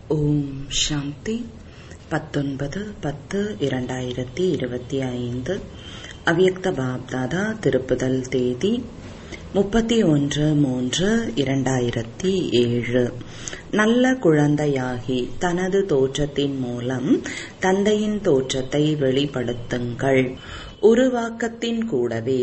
ஓம் சாந்தி பத்தொன்பது பத்து இரண்டாயிரத்தி இருபத்தி ஐந்து அவ்யக்த பாப்தாதா திருப்புதல் தேதி முப்பத்தி ஒன்று மூன்று இரண்டாயிரத்தி ஏழு நல்ல குழந்தையாகி தனது தோற்றத்தின் மூலம் தந்தையின் தோற்றத்தை வெளிப்படுத்துங்கள் உருவாக்கத்தின் கூடவே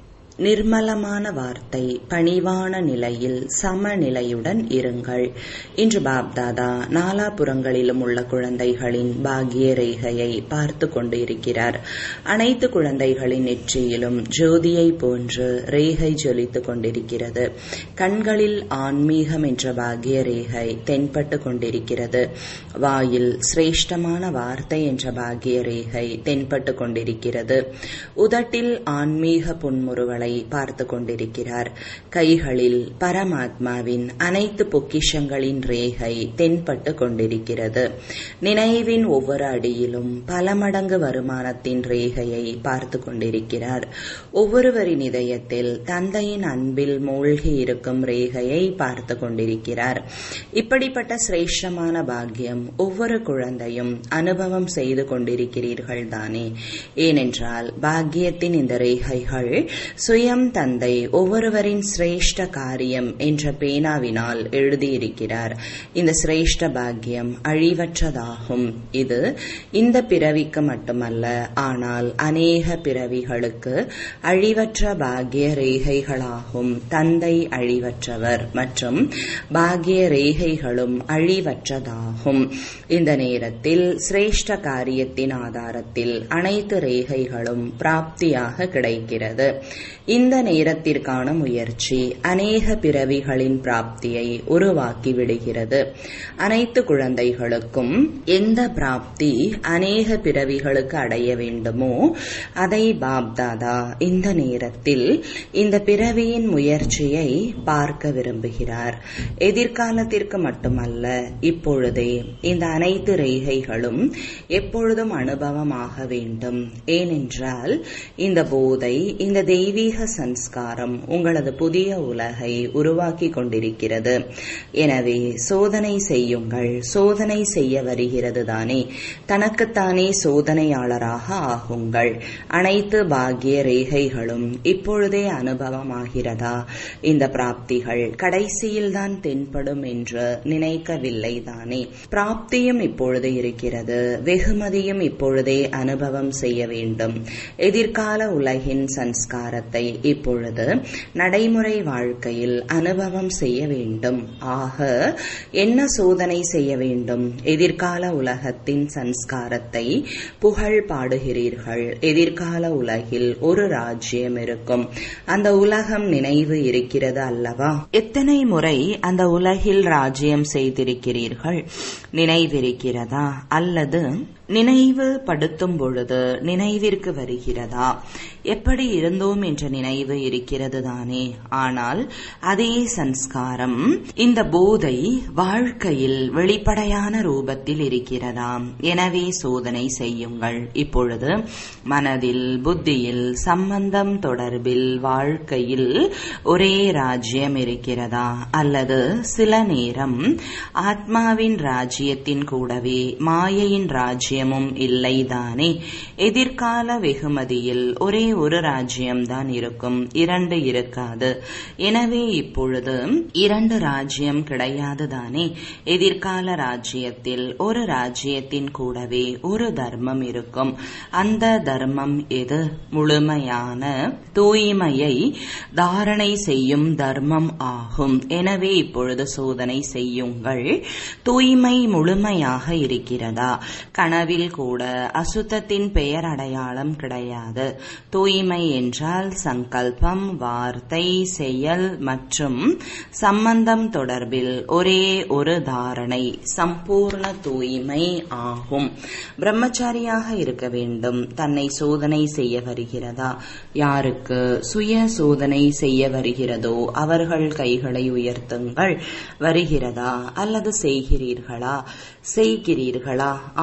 நிர்மலமான வார்த்தை பணிவான நிலையில் சமநிலையுடன் இருங்கள் இன்று பாப்தாதா நாலாபுறங்களிலும் உள்ள குழந்தைகளின் பாகிய ரேகையை பார்த்து கொண்டு இருக்கிறார் அனைத்து குழந்தைகளின் நெற்றியிலும் ஜோதியை போன்று ரேகை ஜொலித்துக் கொண்டிருக்கிறது கண்களில் ஆன்மீகம் என்ற பாகிய ரேகை தென்பட்டு கொண்டிருக்கிறது வாயில் சிரேஷ்டமான வார்த்தை என்ற பாகிய ரேகை தென்பட்டு கொண்டிருக்கிறது உதட்டில் ஆன்மீக புன்முறுவலை பார்த்து கொண்டிருக்கிறார் கைகளில் பரமாத்மாவின் அனைத்து பொக்கிஷங்களின் ரேகை தென்பட்டு கொண்டிருக்கிறது நினைவின் ஒவ்வொரு அடியிலும் பல மடங்கு வருமானத்தின் ரேகையை பார்த்து கொண்டிருக்கிறார் ஒவ்வொருவரின் இதயத்தில் தந்தையின் அன்பில் மூழ்கி இருக்கும் ரேகையை பார்த்து கொண்டிருக்கிறார் இப்படிப்பட்ட சிரேஷ்டமான பாக்கியம் ஒவ்வொரு குழந்தையும் அனுபவம் செய்து கொண்டிருக்கிறீர்கள் தானே ஏனென்றால் பாக்கியத்தின் இந்த ரேகைகள் சுயம் தந்தை ஒவ்வொருவரின் சிரேஷ்ட காரியம் என்ற பேனாவினால் எழுதியிருக்கிறார் இந்த சிரேஷ்ட பாக்கியம் அழிவற்றதாகும் இது இந்த பிறவிக்கு மட்டுமல்ல ஆனால் அநேக பிறவிகளுக்கு அழிவற்ற பாக்கிய ரேகைகளாகும் தந்தை அழிவற்றவர் மற்றும் பாக்கிய ரேகைகளும் அழிவற்றதாகும் இந்த நேரத்தில் சிரேஷ்ட காரியத்தின் ஆதாரத்தில் அனைத்து ரேகைகளும் பிராப்தியாக கிடைக்கிறது இந்த நேரத்திற்கான முயற்சி அநேக பிறவிகளின் பிராப்தியை உருவாக்கி விடுகிறது அனைத்து குழந்தைகளுக்கும் எந்த பிராப்தி அநேக பிறவிகளுக்கு அடைய வேண்டுமோ அதை பாப்தாதா இந்த நேரத்தில் இந்த பிறவியின் முயற்சியை பார்க்க விரும்புகிறார் எதிர்காலத்திற்கு மட்டுமல்ல இப்பொழுதே இந்த அனைத்து ரேகைகளும் எப்பொழுதும் அனுபவமாக வேண்டும் ஏனென்றால் இந்த போதை இந்த தெய்வீக சன்ஸ்காரம் உங்களது புதிய உலகை உருவாக்கி கொண்டிருக்கிறது எனவே சோதனை செய்யுங்கள் சோதனை செய்ய வருகிறது தானே தனக்குத்தானே சோதனையாளராக ஆகுங்கள் அனைத்து பாக்கிய ரேகைகளும் இப்பொழுதே அனுபவமாகிறதா இந்த பிராப்திகள் கடைசியில்தான் தென்படும் என்று நினைக்கவில்லை தானே பிராப்தியும் இப்பொழுது இருக்கிறது வெகுமதியும் இப்பொழுதே அனுபவம் செய்ய வேண்டும் எதிர்கால உலகின் சன்ஸ்காரத்தை இப்பொழுது நடைமுறை வாழ்க்கையில் அனுபவம் செய்ய வேண்டும் ஆக என்ன சோதனை செய்ய வேண்டும் எதிர்கால உலகத்தின் சன்ஸ்காரத்தை புகழ் பாடுகிறீர்கள் எதிர்கால உலகில் ஒரு ராஜ்யம் இருக்கும் அந்த உலகம் நினைவு இருக்கிறது அல்லவா எத்தனை முறை அந்த உலகில் ராஜ்யம் செய்திருக்கிறீர்கள் நினைவிருக்கிறதா அல்லது நினைவு படுத்தும் பொழுது நினைவிற்கு வருகிறதா எப்படி இருந்தோம் என்ற நினைவு இருக்கிறது தானே ஆனால் அதே சன்ஸ்காரம் இந்த போதை வாழ்க்கையில் வெளிப்படையான ரூபத்தில் இருக்கிறதாம் எனவே சோதனை செய்யுங்கள் இப்பொழுது மனதில் புத்தியில் சம்பந்தம் தொடர்பில் வாழ்க்கையில் ஒரே ராஜ்யம் இருக்கிறதா அல்லது சில நேரம் ஆத்மாவின் ராஜ்யத்தின் கூடவே மாயையின் ராஜ்யம் ராஜ்யமும் இல்லைதானே எதிர்கால வெகுமதியில் ஒரே ஒரு ராஜ்யம்தான் இருக்கும் இரண்டு இருக்காது எனவே இப்பொழுது இரண்டு ராஜ்யம் கிடையாது தானே எதிர்கால ராஜ்யத்தில் ஒரு ராஜ்யத்தின் கூடவே ஒரு தர்மம் இருக்கும் அந்த தர்மம் எது முழுமையான தூய்மையை தாரணை செய்யும் தர்மம் ஆகும் எனவே இப்பொழுது சோதனை செய்யுங்கள் தூய்மை முழுமையாக இருக்கிறதா கனவில் கனவில் கூட அசுத்தத்தின் பெயர் அடையாளம் கிடையாது தூய்மை என்றால் சங்கல்பம் வார்த்தை செயல் மற்றும் சம்பந்தம் தொடர்பில் ஒரே ஒரு தாரணை சம்பூர்ண தூய்மை ஆகும் பிரம்மச்சாரியாக இருக்க வேண்டும் தன்னை சோதனை செய்ய வருகிறதா யாருக்கு சுய சோதனை செய்ய வருகிறதோ அவர்கள் கைகளை உயர்த்துங்கள் வருகிறதா அல்லது செய்கிறீர்களா செய்கிறீர்களா ஆசிரியர்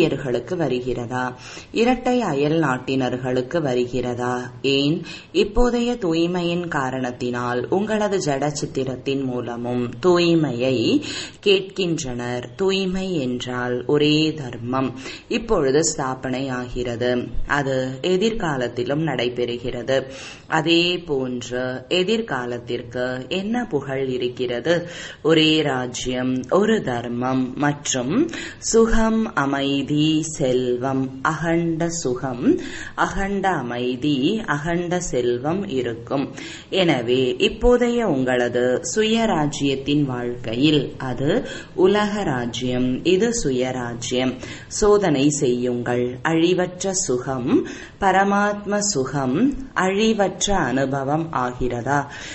அந்நியர்களுக்கு வருகிறதா இரட்டை அயல் நாட்டினர்களுக்கு வருகிறதா ஏன் இப்போதைய தூய்மையின் காரணத்தினால் உங்களது ஜட சித்திரத்தின் மூலமும் தூய்மையை கேட்கின்றனர் தூய்மை என்றால் ஒரே தர்மம் இப்பொழுது ஸ்தாபனை ஆகிறது அது எதிர்காலத்திலும் நடைபெறுகிறது அதே போன்று எதிர்காலத்திற்கு என்ன புகழ் இருக்கிறது ஒரே ராஜ்யம் ஒரு தர்மம் மற்றும் சுகம் அமைதி செல்வம் அகண்ட சுகம் அகண்ட அமைதி அகண்ட செல்வம் இருக்கும் எனவே இப்போதைய உங்களது சுயராஜ்யத்தின் வாழ்க்கையில் அது உலக ராஜ்யம் இது சுயராஜ்யம் சோதனை செய்யுங்கள் அழிவற்ற சுகம் பரமாத்ம சுகம் அழிவற்ற அனுபவம் ஆகிறதா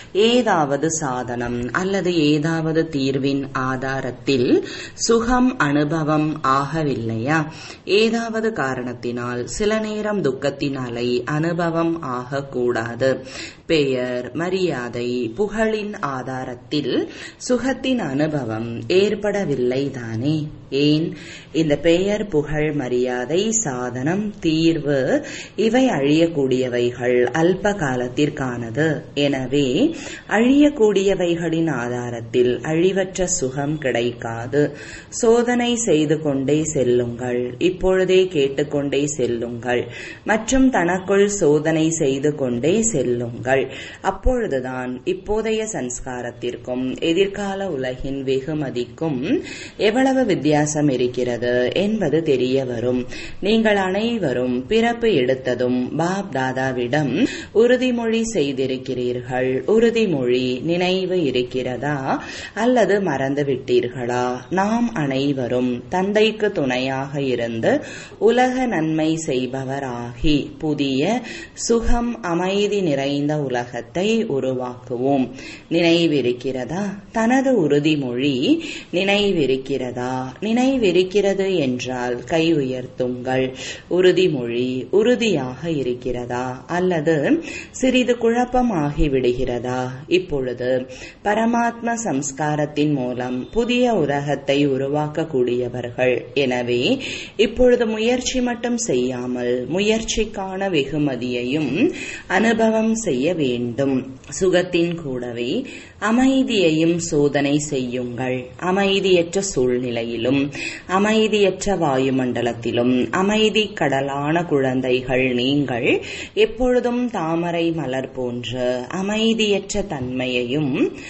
ஏதாவது சாதனம் அல்லது ஏதாவது தீர்வின் ஆதாரத்தில் சுகம் அனுபவம் ஆகவில்லையா ஏதாவது காரணத்தினால் சில நேரம் துக்கத்தின் அலை அனுபவம் ஆகக்கூடாது பெயர் மரியாதை புகழின் ஆதாரத்தில் சுகத்தின் அனுபவம் ஏற்படவில்லை தானே ஏன் இந்த பெயர் புகழ் மரியாதை சாதனம் தீர்வு இவை அழியக்கூடியவைகள் அல்ப காலத்திற்கானது எனவே அழியக்கூடியவைகளின் ஆதாரத்தில் அழிவற்ற சுகம் கிடைக்காது சோதனை செய்து கொண்டே செல்லுங்கள் இப்பொழுதே கேட்டுக்கொண்டே செல்லுங்கள் மற்றும் தனக்குள் சோதனை செய்து கொண்டே செல்லுங்கள் அப்பொழுதுதான் இப்போதைய சன்ஸ்காரத்திற்கும் எதிர்கால உலகின் வெகுமதிக்கும் எவ்வளவு வித்தியாசம் இருக்கிறது என்பது தெரிய வரும் நீங்கள் அனைவரும் பிறப்பு எடுத்ததும் பாப் தாதாவிடம் உறுதிமொழி செய்திருக்கிறீர்கள் உறுதிமொழி நினைவு இருக்கிறதா அல்லது மறந்து விட்டீர்களா நாம் அனைவரும் தந்தைக்கு துணையாக இருந்து உலக நன்மை செய்பவராகி புதிய சுகம் அமைதி நிறைந்த உலகத்தை உருவாக்குவோம் நினைவிருக்கிறதா தனது உறுதிமொழி நினைவிருக்கிறதா நினைவிருக்கிறது என்றால் கை உயர்த்துங்கள் உறுதிமொழி உறுதியாக இருக்கிறதா அல்லது சிறிது குழப்பமாகி விடுகிறதா இப்பொழுது பரமாத்ம சம்ஸ்காரத்தின் மூலம் புதிய உலகத்தை உருவாக்கக்கூடியவர்கள் எனவே இப்பொழுது முயற்சி மட்டும் செய்யாமல் முயற்சிக்கான வெகுமதியையும் அனுபவம் செய்ய வேண்டும் சுகத்தின் கூடவே அமைதியையும் சோதனை செய்யுங்கள் அமைதியற்ற சூழ்நிலையிலும் அமைதியற்ற வாயுமண்டலத்திலும் அமைதி கடலான குழந்தைகள் நீங்கள் எப்பொழுதும் தாமரை மலர் போன்ற அமைதியற்ற தன்மையையும்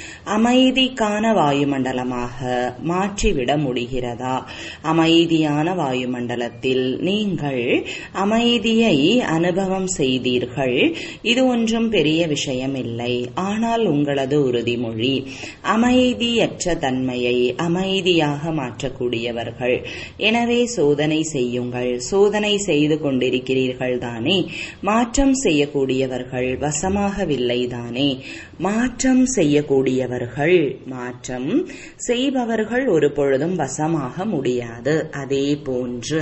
அமைதிக்கான வாயுமண்டலமாக மாற்றிவிட முடிகிறதா அமைதியான வாயுமண்டலத்தில் நீங்கள் அமைதியை அனுபவம் செய்தீர்கள் இது ஒன்றும் பெரிய விஷயம் இல்லை ஆனால் உங்களது உறுதிமொழி அமைதியற்ற தன்மையை அமைதியாக மாற்றக்கூடியவர்கள் எனவே சோதனை செய்யுங்கள் சோதனை செய்து கொண்டிருக்கிறீர்கள் தானே மாற்றம் செய்யக்கூடியவர்கள் வசமாகவில்லை தானே மாற்றம் செய்யக்கூடியவர்கள் மாற்றம் செய்பவர்கள் ஒரு பொழுதும் வசமாக முடியாது அதே போன்று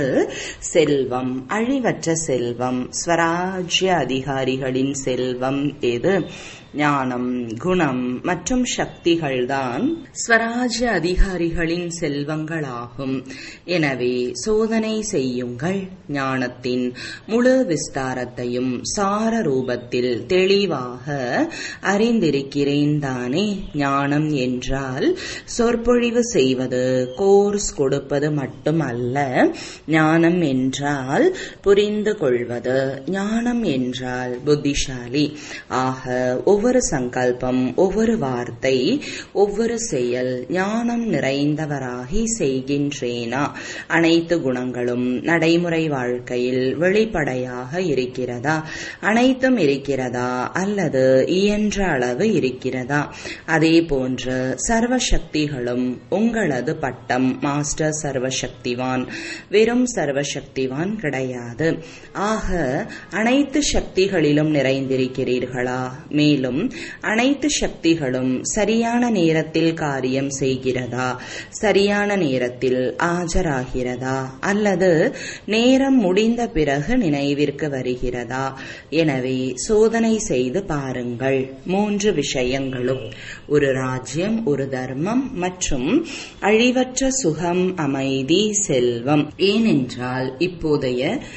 செல்வம் அழிவற்ற செல்வம் ஸ்வராஜ்ய அதிகாரிகளின் செல்வம் எது ஞானம் குணம் மற்றும் சக்திகள்தான் ஸ்வராஜ்ய அதிகாரிகளின் செல்வங்களாகும் எனவே சோதனை செய்யுங்கள் ஞானத்தின் முழு விஸ்தாரத்தையும் சார ரூபத்தில் தெளிவாக அறிந்திருக்கிறேன் தானே ஞானம் என்றால் சொற்பொழிவு செய்வது கோர்ஸ் கொடுப்பது மட்டுமல்ல ஞானம் என்றால் புரிந்து கொள்வது ஞானம் என்றால் புத்திசாலி ஆக ஒவ்வொரு சங்கல்பம் ஒவ்வொரு வார்த்தை ஒவ்வொரு செயல் ஞானம் நிறைந்தவராகி செய்கின்றேனா அனைத்து குணங்களும் நடைமுறை வாழ்க்கையில் வெளிப்படையாக இருக்கிறதா அனைத்தும் இருக்கிறதா அல்லது இயன்ற அளவு இருக்கிறதா அதே போன்று சர்வ சக்திகளும் உங்களது பட்டம் மாஸ்டர் சர்வசக்திவான் வெறும் சர்வசக்திவான் கிடையாது ஆக அனைத்து சக்திகளிலும் நிறைந்திருக்கிறீர்களா மேலும் இருந்தாலும் அனைத்து சக்திகளும் சரியான நேரத்தில் காரியம் செய்கிறதா சரியான நேரத்தில் ஆஜராகிறதா அல்லது நேரம் முடிந்த பிறகு நினைவிற்கு வருகிறதா எனவே சோதனை செய்து பாருங்கள் மூன்று விஷயங்களும் ஒரு ராஜ்யம் ஒரு தர்மம் மற்றும் அழிவற்ற சுகம் அமைதி செல்வம் ஏனென்றால் இப்போதைய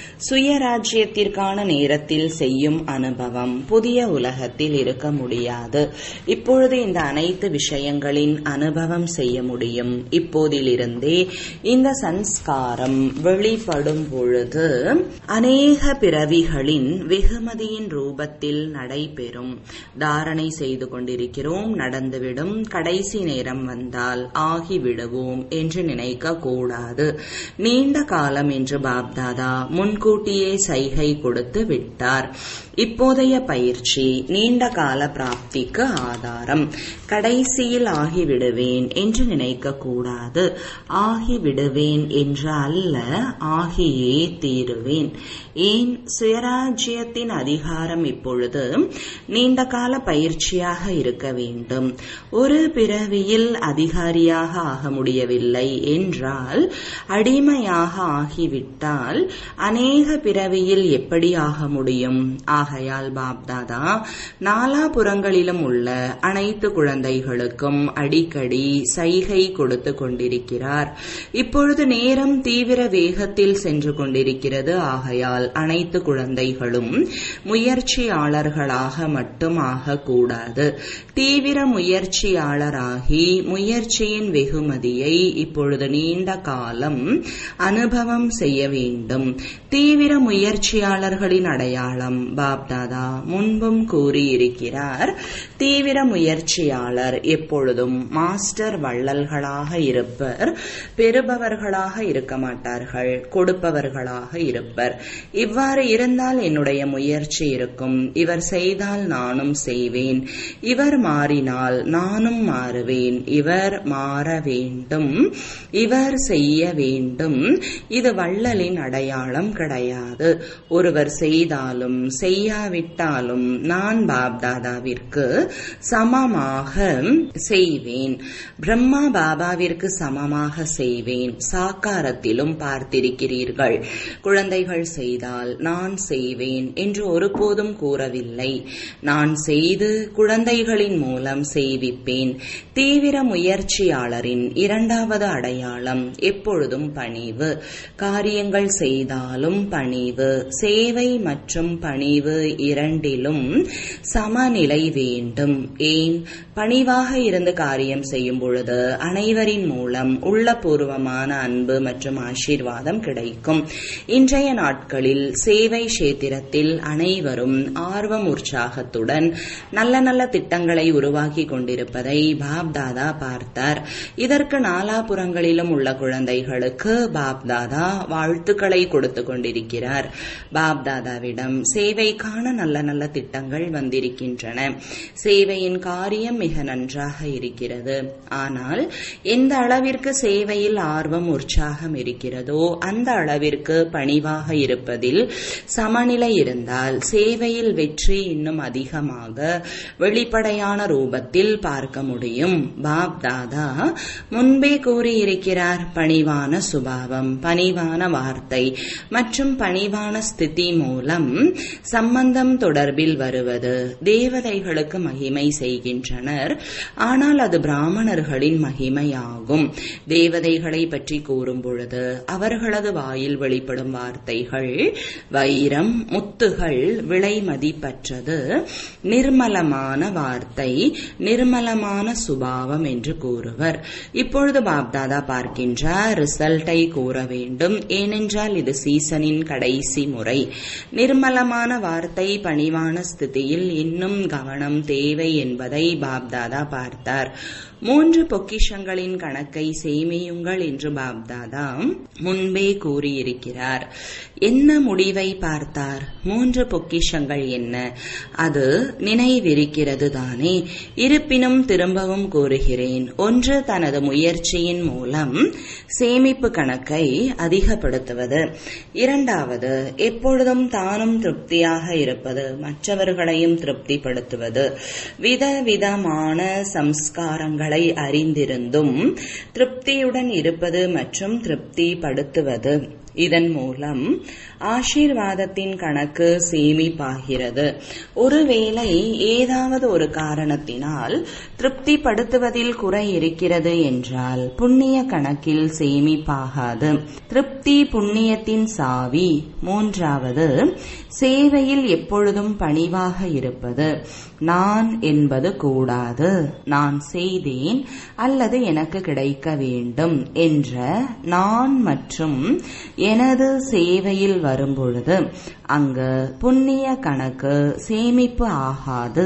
சுயராஜ்யத்திற்கான நேரத்தில் செய்யும் அனுபவம் புதிய உலகத்தில் இருக்க முடியாது இப்பொழுது இந்த அனைத்து விஷயங்களின் அனுபவம் செய்ய முடியும் இப்போதிலிருந்தே இந்த சன்ஸ்காரம் வெளிப்படும் பொழுது அநேக பிறவிகளின் வெகுமதியின் ரூபத்தில் நடைபெறும் தாரணை செய்து கொண்டிருக்கிறோம் நடந்துவிடும் கடைசி நேரம் வந்தால் ஆகிவிடுவோம் என்று நினைக்க கூடாது நீண்ட காலம் என்று பாப்தாதா முன்கூட்டியே சைகை கொடுத்து விட்டார் இப்போதைய பயிற்சி நீண்ட கால பிராப்திக்கு ஆதாரம் கடைசியில் ஆகிவிடுவேன் என்று நினைக்க கூடாது ஆகிவிடுவேன் என்று அல்ல ஆகியே தீருவேன் ஏன் சுயராஜ்யத்தின் அதிகாரம் இப்பொழுது நீண்ட கால பயிற்சியாக இருக்க வேண்டும் ஒரு பிறவியில் அதிகாரியாக ஆக முடியவில்லை என்றால் அடிமையாக ஆகிவிட்டால் அநேக பிறவியில் எப்படி ஆக முடியும் ஆகையால் பாப்தாதா நாலாபுறங்களிலும் உள்ள அனைத்து குழந்தைகளுக்கும் அடிக்கடி சைகை கொடுத்து கொண்டிருக்கிறார் இப்பொழுது நேரம் தீவிர வேகத்தில் சென்று கொண்டிருக்கிறது ஆகையால் அனைத்து குழந்தைகளும் முயற்சியாளர்களாக மட்டும் ஆகக்கூடாது தீவிர முயற்சியாளராகி முயற்சியின் வெகுமதியை இப்பொழுது நீண்ட காலம் அனுபவம் செய்ய வேண்டும் தீவிர முயற்சியாளர்களின் அடையாளம் பாப்தாதா முன்பும் கூறியிருக்கிறார் தீவிர முயற்சியாளர் எப்பொழுதும் மாஸ்டர் வள்ளல்களாக இருப்பர் பெறுபவர்களாக இருக்க மாட்டார்கள் கொடுப்பவர்களாக இருப்பர் இவ்வாறு இருந்தால் என்னுடைய முயற்சி இருக்கும் இவர் செய்தால் நானும் செய்வேன் இவர் மாறினால் நானும் மாறுவேன் இவர் மாற வேண்டும் இவர் செய்ய வேண்டும் இது வள்ளலின் அடையாளம் கிடையாது ஒருவர் செய்தாலும் செய்யாவிட்டாலும் நான் பாப்தாதாவிற்கு சமமாக செய்வேன் பிரம்மா பாபாவிற்கு சமமாக செய்வேன் சாக்காரத்திலும் பார்த்திருக்கிறீர்கள் குழந்தைகள் செய்தால் நான் செய்வேன் என்று ஒருபோதும் கூறவில்லை நான் செய்து குழந்தைகளின் மூலம் செய்விப்பேன் தீவிர முயற்சியாளரின் இரண்டாவது அடையாளம் எப்பொழுதும் பணிவு காரியங்கள் செய்தாலும் பணிவு சேவை மற்றும் பணிவு இரண்டிலும் சமநிலை வேண்டும் ஏன் பணிவாக இருந்து காரியம் செய்யும் பொழுது அனைவரின் மூலம் உள்ளபூர்வமான அன்பு மற்றும் ஆசீர்வாதம் கிடைக்கும் இன்றைய நாட்களில் சேவை கஷேத்திரத்தில் அனைவரும் ஆர்வம் உற்சாகத்துடன் நல்ல நல்ல திட்டங்களை உருவாக்கி கொண்டிருப்பதை பாப்தாதா பார்த்தார் இதற்கு நாலாபுறங்களிலும் உள்ள குழந்தைகளுக்கு பாப்தாதா வாழ்த்துக்களை கொடுத்து கொண்டிருக்கிறார் பாப்தாதாவிடம் சேவைக்கான நல்ல நல்ல திட்டங்கள் வந்திருக்கின்றன சேவையின் காரியம் மிக நன்றாக இருக்கிறது ஆனால் எந்த அளவிற்கு சேவையில் ஆர்வம் உற்சாகம் இருக்கிறதோ அந்த அளவிற்கு பணிவாக இருப்பதில் சமநிலை இருந்தால் சேவையில் வெற்றி இன்னும் அதிகமாக வெளிப்படையான ரூபத்தில் பார்க்க முடியும் பாப் தாதா முன்பே கூறியிருக்கிறார் பணிவான சுபாவம் பணிவான வார்த்தை மற்றும் பணிவான ஸ்திதி மூலம் சம்பந்தம் தொடர்பில் வருவது தேவதைகளுக்கு மகிமை செய்கின்றனர் ஆனால் அது பிராமணர்களின் மகிமையாகும் தேவதைகளை பற்றி கூறும் பொழுது அவர்களது வாயில் வெளிப்படும் வார்த்தைகள் வைரம் முத்துகள் விலை மதிப்பற்றது நிர்மலமான வார்த்தை நிர்மலமான சுபாவம் என்று கூறுவர் இப்பொழுது பாப்தாதா பார்க்கின்றார் ரிசல்ட்டை கூற வேண்டும் ஏனென்றால் இது சீசனின் கடைசி முறை நிர்மலமான வார்த்தை பணிவான ஸ்திதியில் இன்னும் கவனம் தேவை என்பதை பாப்தாதா பார்த்தார் மூன்று பொக்கிஷங்களின் கணக்கை சேமியுங்கள் என்று பாப்தாதா முன்பே கூறியிருக்கிறார் என்ன முடிவை பார்த்தார் மூன்று பொக்கிஷங்கள் என்ன அது நினைவிருக்கிறது தானே இருப்பினும் திரும்பவும் கூறுகிறேன் ஒன்று தனது முயற்சியின் மூலம் சேமிப்பு கணக்கை அதிகப்படுத்துவது இரண்டாவது எப்பொழுதும் தானும் திருப்தியாக இருப்பது மற்றவர்களையும் திருப்திப்படுத்துவது விதவிதமான சம்ஸ்காரங்களை அறிந்திருந்தும் திருப்தியுடன் இருப்பது மற்றும் திருப்திப்படுத்துவது இதன் மூலம் ஆசீர்வாதத்தின் கணக்கு சேமிப்பாகிறது ஒருவேளை ஏதாவது ஒரு காரணத்தினால் திருப்திப்படுத்துவதில் குறை இருக்கிறது என்றால் புண்ணிய கணக்கில் சேமிப்பாகாது திருப்தி புண்ணியத்தின் சாவி மூன்றாவது சேவையில் எப்பொழுதும் பணிவாக இருப்பது நான் என்பது கூடாது நான் செய்தேன் அல்லது எனக்கு கிடைக்க வேண்டும் என்ற நான் மற்றும் எனது சேவையில் வரும்பொழுது அங்கு புண்ணிய கணக்கு சேமிப்பு ஆகாது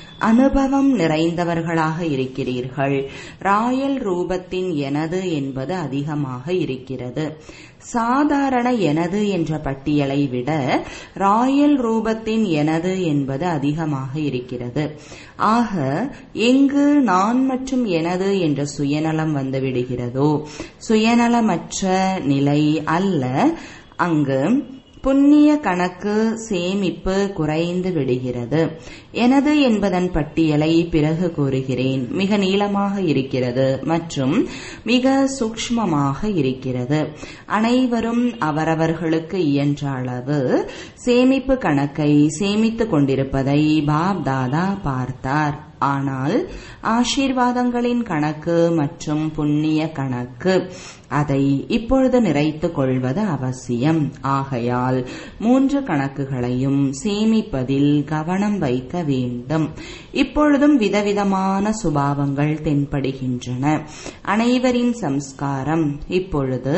அனுபவம் நிறைந்தவர்களாக இருக்கிறீர்கள் ராயல் ரூபத்தின் எனது என்பது அதிகமாக இருக்கிறது சாதாரண எனது என்ற பட்டியலை விட ராயல் ரூபத்தின் எனது என்பது அதிகமாக இருக்கிறது ஆக எங்கு நான் மற்றும் எனது என்ற சுயநலம் வந்துவிடுகிறதோ சுயநலமற்ற நிலை அல்ல அங்கு புண்ணிய கணக்கு சேமிப்பு குறைந்து விடுகிறது எனது என்பதன் பட்டியலை பிறகு கூறுகிறேன் மிக நீளமாக இருக்கிறது மற்றும் மிக சூக்ஷ்மமாக இருக்கிறது அனைவரும் அவரவர்களுக்கு இயன்ற அளவு சேமிப்பு கணக்கை சேமித்துக் கொண்டிருப்பதை பாப் தாதா பார்த்தார் ஆனால் ஆசீர்வாதங்களின் கணக்கு மற்றும் புண்ணிய கணக்கு அதை இப்பொழுது நிறைத்துக் கொள்வது அவசியம் ஆகையால் மூன்று கணக்குகளையும் சேமிப்பதில் கவனம் வைக்க வேண்டும் இப்பொழுதும் விதவிதமான சுபாவங்கள் தென்படுகின்றன அனைவரின் சம்ஸ்காரம் இப்பொழுது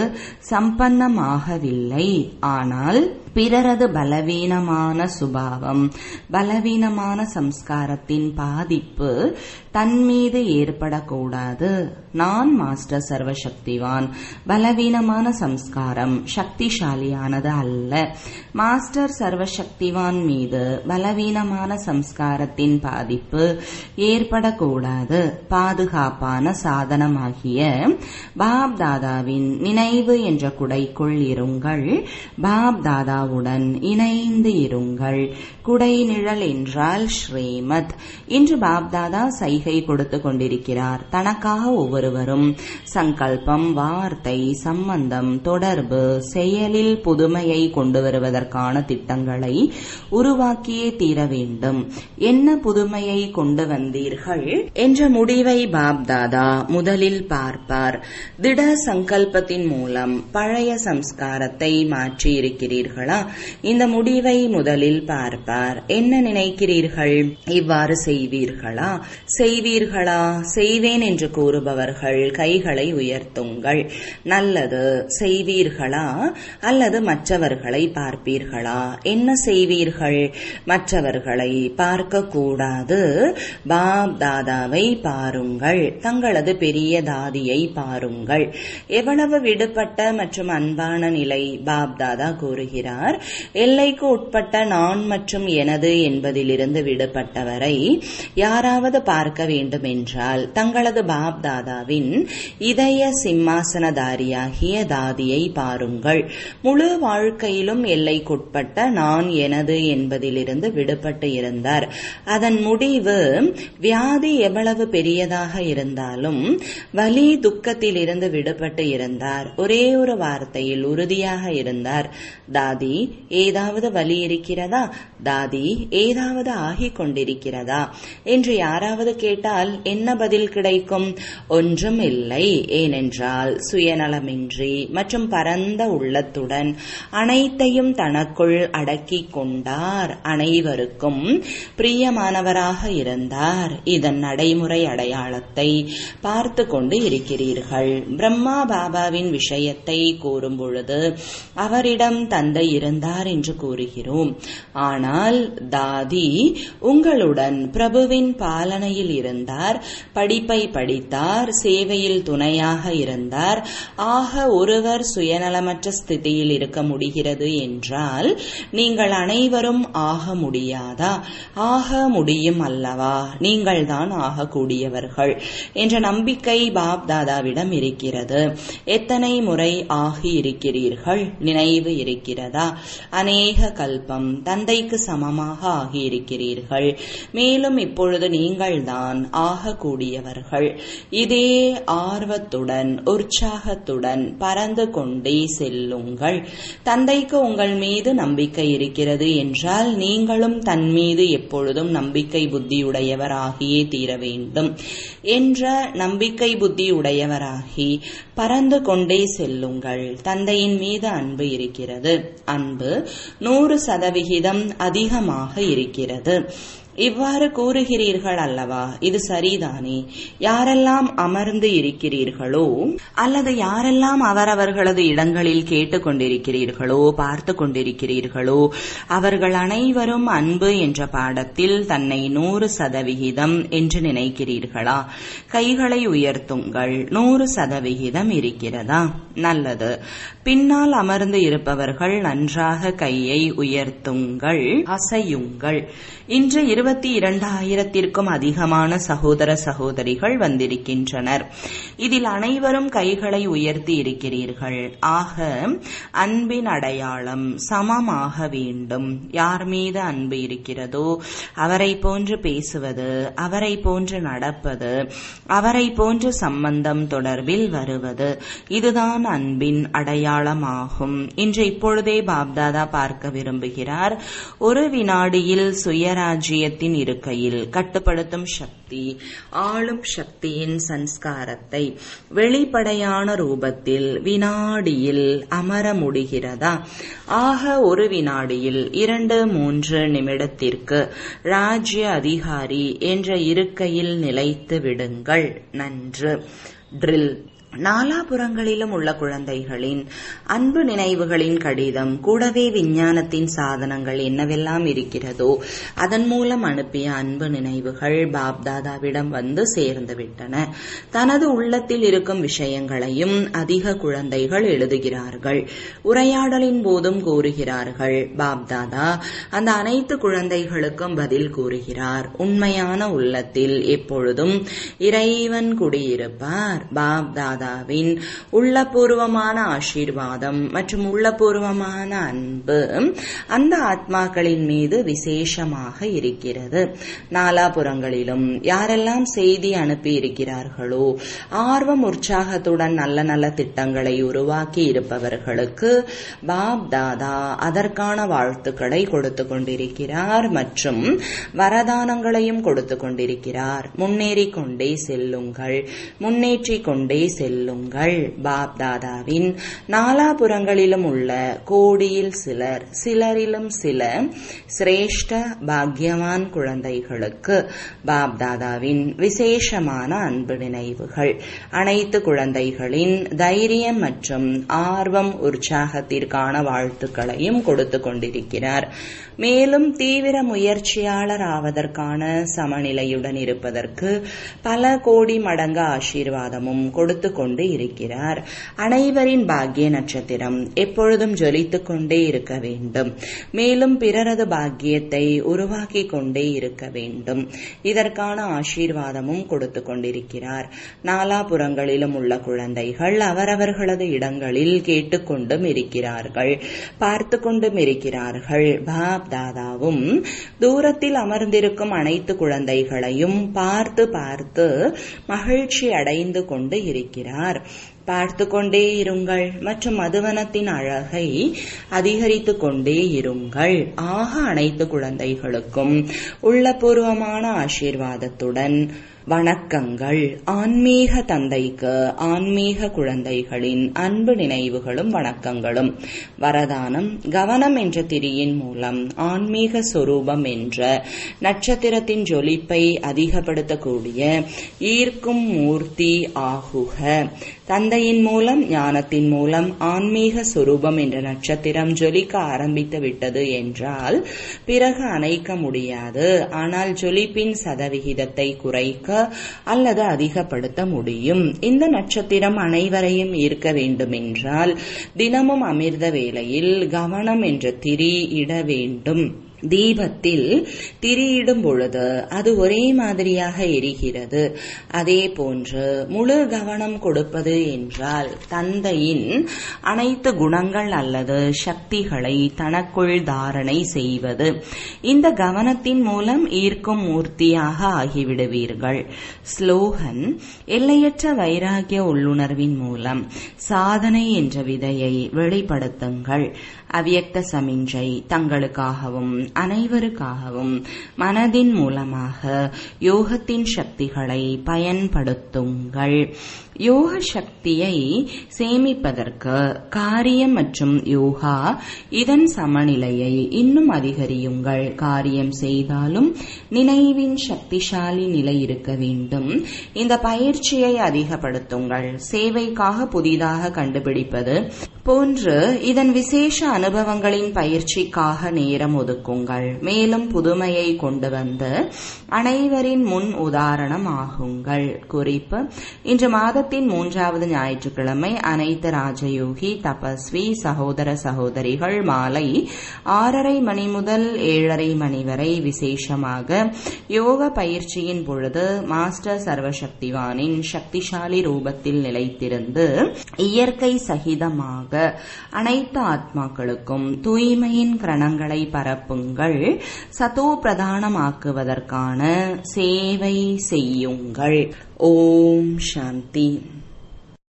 சம்பன்னமாகவில்லை ஆனால் பிறரது பலவீனமான சுபாவம் பலவீனமான சம்ஸ்காரத்தின் பாதிப்பு தன் மீது ஏற்படக்கூடாது நான் மாஸ்டர் சர்வசக்திவான் பலவீனமான சம்ஸ்காரம் சக்திசாலியானது அல்ல மாஸ்டர் சர்வசக்திவான் மீது பலவீனமான சம்ஸ்காரத்தின் பாதிப்பு ஏற்படக்கூடாது பாதுகாப்பான சாதனமாகிய பாப் தாதாவின் நினைவு என்ற குடைக்குள் இருங்கள் பாப் தாதாவுடன் இணைந்து இருங்கள் குடை நிழல் என்றால் ஸ்ரீமத் இன்று பாப்தாதா சைகை கொடுத்து கொண்டிருக்கிறார் தனக்காக ஒவ்வொருவரும் சங்கல்பம் வார்த்தை சம்பந்தம் தொடர்பு செயலில் புதுமையை கொண்டு வருவதற்கான திட்டங்களை உருவாக்கியே தீர வேண்டும் என்ன புதுமையை கொண்டு வந்தீர்கள் என்ற முடிவை பாப்தாதா முதலில் பார்ப்பார் திட சங்கல்பத்தின் மூலம் பழைய சம்ஸ்காரத்தை மாற்றி இருக்கிறீர்களா இந்த முடிவை முதலில் பார்ப்பார் என்ன நினைக்கிறீர்கள் இவ்வாறு செய்வீர்களா செய்வீர்களா செய்வேன் என்று கூறுபவர்கள் கைகளை உயர்த்துங்கள் நல்லது செய்வீர்களா அல்லது மற்றவர்களை பார்ப்பீர்களா என்ன செய்வீர்கள் மற்றவர்களை பார்க்க கூடாது பாப் தாதாவை பாருங்கள் தங்களது பெரிய தாதியை பாருங்கள் எவ்வளவு விடுபட்ட மற்றும் அன்பான நிலை பாப் தாதா கூறுகிறார் எல்லைக்கு உட்பட்ட நான் மற்றும் எனது என்பதிலிருந்து விடுபட்டவரை யாராவது பார்க்க வேண்டும் என்றால் தங்களது பாப் தாதாவின் இதய சிம்மாசனதாரியாகிய தாதியை பாருங்கள் முழு வாழ்க்கையிலும் எல்லைக்குட்பட்ட நான் எனது என்பதிலிருந்து விடுபட்டு இருந்தார் அதன் முடிவு வியாதி எவ்வளவு பெரியதாக இருந்தாலும் வலி துக்கத்திலிருந்து விடுபட்டு இருந்தார் ஒரே ஒரு வார்த்தையில் உறுதியாக இருந்தார் தாதி ஏதாவது வலி இருக்கிறதா தாதி ஏதாவது ஆகிக் கொண்டிருக்கிறதா என்று யாராவது கேட்டால் என்ன பதில் கிடைக்கும் ஒன்றும் இல்லை ஏனென்றால் சுயநலமின்றி மற்றும் பரந்த உள்ளத்துடன் அனைத்தையும் தனக்குள் அடக்கிக் கொண்டார் அனைவருக்கும் பிரியமானவராக இருந்தார் இதன் நடைமுறை அடையாளத்தை பார்த்து கொண்டு இருக்கிறீர்கள் பிரம்மா பாபாவின் விஷயத்தை கூறும் பொழுது அவரிடம் தந்தை இருந்தார் என்று கூறுகிறோம் ஆனால் தாதி உங்களுடன் பிரபுவின் தந்தையின் பாலனையில் இருந்தார் படிப்பை படித்தார் சேவையில் துணையாக இருந்தார் ஆக ஒருவர் சுயநலமற்ற ஸ்திதியில் இருக்க முடிகிறது என்றால் நீங்கள் அனைவரும் ஆக முடியாதா ஆக முடியும் அல்லவா நீங்கள் தான் ஆகக்கூடியவர்கள் என்ற நம்பிக்கை பாப் தாதாவிடம் இருக்கிறது எத்தனை முறை ஆகி இருக்கிறீர்கள் நினைவு இருக்கிறதா அநேக கல்பம் தந்தைக்கு சமமாக ஆகியிருக்கிறீர்கள் மேலும் இப்பொழுது நீங்கள்தான் ஆகக்கூடியவர்கள் இதே ஆர்வத்துடன் உற்சாகத்துடன் பறந்து கொண்டே செல்லுங்கள் தந்தைக்கு உங்கள் மீது நம்பிக்கை இருக்கிறது என்றால் நீங்களும் தன் மீது எப்பொழுதும் நம்பிக்கை புத்தியுடையவராகியே தீர வேண்டும் என்ற நம்பிக்கை புத்தியுடையவராகி பறந்து கொண்டே செல்லுங்கள் தந்தையின் மீது அன்பு இருக்கிறது அன்பு நூறு சதவிகிதம் அதிகமாக இருக்கிறது இவ்வாறு கூறுகிறீர்கள் அல்லவா இது சரிதானே யாரெல்லாம் அமர்ந்து இருக்கிறீர்களோ அல்லது யாரெல்லாம் அவரவர்களது இடங்களில் கேட்டுக்கொண்டிருக்கிறீர்களோ பார்த்து கொண்டிருக்கிறீர்களோ அவர்கள் அனைவரும் அன்பு என்ற பாடத்தில் தன்னை நூறு சதவிகிதம் என்று நினைக்கிறீர்களா கைகளை உயர்த்துங்கள் நூறு சதவிகிதம் இருக்கிறதா நல்லது பின்னால் அமர்ந்து இருப்பவர்கள் நன்றாக கையை உயர்த்துங்கள் அசையுங்கள் இன்று இருபத்தி இரண்டாயிரத்திற்கும் அதிகமான சகோதர சகோதரிகள் வந்திருக்கின்றனர் இதில் அனைவரும் கைகளை உயர்த்தி இருக்கிறீர்கள் ஆக அன்பின் அடையாளம் சமமாக வேண்டும் யார் மீது அன்பு இருக்கிறதோ அவரை போன்று பேசுவது அவரை போன்று நடப்பது அவரை போன்று சம்பந்தம் தொடர்பில் வருவது இதுதான் அன்பின் அடையாளமாகும் இன்று இப்பொழுதே பாப்தாதா பார்க்க விரும்புகிறார் ஒரு வினாடியில் சுயராஜ்யத்தின் இருக்கையில் கட்டுப்படுத்தும் சக்தி ஆளும் சக்தியின் சன்ஸ்காரத்தை வெளிப்படையான ரூபத்தில் வினாடியில் அமர முடிகிறதா ஆக ஒரு வினாடியில் இரண்டு மூன்று நிமிடத்திற்கு ராஜ்ய அதிகாரி என்ற இருக்கையில் நிலைத்து விடுங்கள் நன்று ட்ரில் நாலாபுறங்களிலும் உள்ள குழந்தைகளின் அன்பு நினைவுகளின் கடிதம் கூடவே விஞ்ஞானத்தின் சாதனங்கள் என்னவெல்லாம் இருக்கிறதோ அதன் மூலம் அனுப்பிய அன்பு நினைவுகள் பாப்தாதாவிடம் வந்து சேர்ந்து விட்டன தனது உள்ளத்தில் இருக்கும் விஷயங்களையும் அதிக குழந்தைகள் எழுதுகிறார்கள் உரையாடலின் போதும் கூறுகிறார்கள் பாப்தாதா அந்த அனைத்து குழந்தைகளுக்கும் பதில் கூறுகிறார் உண்மையான உள்ளத்தில் எப்பொழுதும் இறைவன் குடியிருப்பார் பாப்தாதா மாதாவின் உள்ளபூர்வமான ஆசீர்வாதம் மற்றும் உள்ளபூர்வமான அன்பு அந்த ஆத்மாக்களின் மீது விசேஷமாக இருக்கிறது நாலாபுறங்களிலும் யாரெல்லாம் செய்தி அனுப்பி இருக்கிறார்களோ ஆர்வம் உற்சாகத்துடன் நல்ல நல்ல திட்டங்களை உருவாக்கி இருப்பவர்களுக்கு பாப் தாதா அதற்கான வாழ்த்துக்களை கொடுத்து கொண்டிருக்கிறார் மற்றும் வரதானங்களையும் கொடுத்து கொண்டிருக்கிறார் முன்னேறிக் கொண்டே செல்லுங்கள் முன்னேற்றிக் கொண்டே செல்லுங்கள் பாப் தாதாவின் நாலாபுறங்களிலும் உள்ள கோடியில் சிலர் சிலரிலும் சில சிரேஷ்ட பாக்யவான் குழந்தைகளுக்கு பாப் தாதாவின் விசேஷமான அன்பு நினைவுகள் அனைத்து குழந்தைகளின் தைரியம் மற்றும் ஆர்வம் உற்சாகத்திற்கான வாழ்த்துக்களையும் கொடுத்து கொண்டிருக்கிறார் மேலும் தீவிர முயற்சியாளர் ஆவதற்கான சமநிலையுடன் இருப்பதற்கு பல கோடி மடங்கு ஆசீர்வாதமும் கொடுத்து கொண்டு இருக்கிறார் அனைவரின் பாக்கிய நட்சத்திரம் எப்பொழுதும் ஜொலித்துக் கொண்டே இருக்க வேண்டும் மேலும் பிறரது பாக்கியத்தை உருவாக்கி கொண்டே இருக்க வேண்டும் இதற்கான ஆசீர்வாதமும் கொடுத்து கொண்டிருக்கிறார் நாலாபுறங்களிலும் உள்ள குழந்தைகள் அவரவர்களது இடங்களில் கேட்டுக்கொண்டும் இருக்கிறார்கள் பார்த்து கொண்டும் இருக்கிறார்கள் பாப் தாதாவும் தூரத்தில் அமர்ந்திருக்கும் அனைத்து குழந்தைகளையும் பார்த்து பார்த்து மகிழ்ச்சி அடைந்து கொண்டு இருக்கிறார் பார்த்து கொண்டே இருங்கள் மற்றும் மதுவனத்தின் அழகை அதிகரித்து கொண்டே இருங்கள் ஆக அனைத்து குழந்தைகளுக்கும் உள்ளபூர்வமான ஆசீர்வாதத்துடன் வணக்கங்கள் ஆன்மீக தந்தைக்கு ஆன்மீக குழந்தைகளின் அன்பு நினைவுகளும் வணக்கங்களும் வரதானம் கவனம் என்ற திரியின் மூலம் ஆன்மீக சொரூபம் என்ற நட்சத்திரத்தின் ஜொலிப்பை அதிகப்படுத்தக்கூடிய ஈர்க்கும் மூர்த்தி ஆகுக தந்தையின் மூலம் ஞானத்தின் மூலம் ஆன்மீக சுரூபம் என்ற நட்சத்திரம் ஜொலிக்க ஆரம்பித்து விட்டது என்றால் பிறகு அணைக்க முடியாது ஆனால் ஜொலிப்பின் சதவிகிதத்தை குறைக்க அல்லது அதிகப்படுத்த முடியும் இந்த நட்சத்திரம் அனைவரையும் ஈர்க்க வேண்டுமென்றால் தினமும் அமிர்த வேளையில் கவனம் என்ற திரி இட வேண்டும் தீபத்தில் திரியிடும் பொழுது அது ஒரே மாதிரியாக எரிகிறது அதே போன்று முழு கவனம் கொடுப்பது என்றால் தந்தையின் அனைத்து குணங்கள் அல்லது சக்திகளை தனக்குள் தாரணை செய்வது இந்த கவனத்தின் மூலம் ஈர்க்கும் மூர்த்தியாக ஆகிவிடுவீர்கள் ஸ்லோகன் எல்லையற்ற வைராகிய உள்ளுணர்வின் மூலம் சாதனை என்ற விதையை வெளிப்படுத்துங்கள் அவ்யக்த சமிஞ்சை தங்களுக்காகவும் அனைவருக்காகவும் மனதின் மூலமாக யோகத்தின் சக்திகளை பயன்படுத்துங்கள் யோக சக்தியை சேமிப்பதற்கு காரியம் மற்றும் யோகா இதன் சமநிலையை இன்னும் அதிகரியுங்கள் காரியம் செய்தாலும் நினைவின் சக்திசாலி நிலை இருக்க வேண்டும் இந்த பயிற்சியை அதிகப்படுத்துங்கள் சேவைக்காக புதிதாக கண்டுபிடிப்பது போன்று இதன் விசேஷ அனுபவங்களின் பயிற்சிக்காக நேரம் ஒதுக்குங்கள் மேலும் புதுமையை கொண்டு வந்து அனைவரின் முன் உதாரணம் ஆகுங்கள் குறிப்பு இன்று மாதத்தின் மூன்றாவது ஞாயிற்றுக்கிழமை அனைத்து ராஜயோகி தபஸ்வி சகோதர சகோதரிகள் மாலை ஆறரை மணி முதல் ஏழரை மணி வரை விசேஷமாக யோக பயிற்சியின் பொழுது மாஸ்டர் சர்வசக்திவானின் சக்திசாலி ரூபத்தில் நிலைத்திருந்து இயற்கை சகிதமாக அனைத்து ஆத்மாக்களுக்கும் தூய்மையின் கிரணங்களை பரப்புங்கள் சதோ பிரதானமாக்குவதற்கான சேவை செய்யுங்கள் ஓம் சாந்தி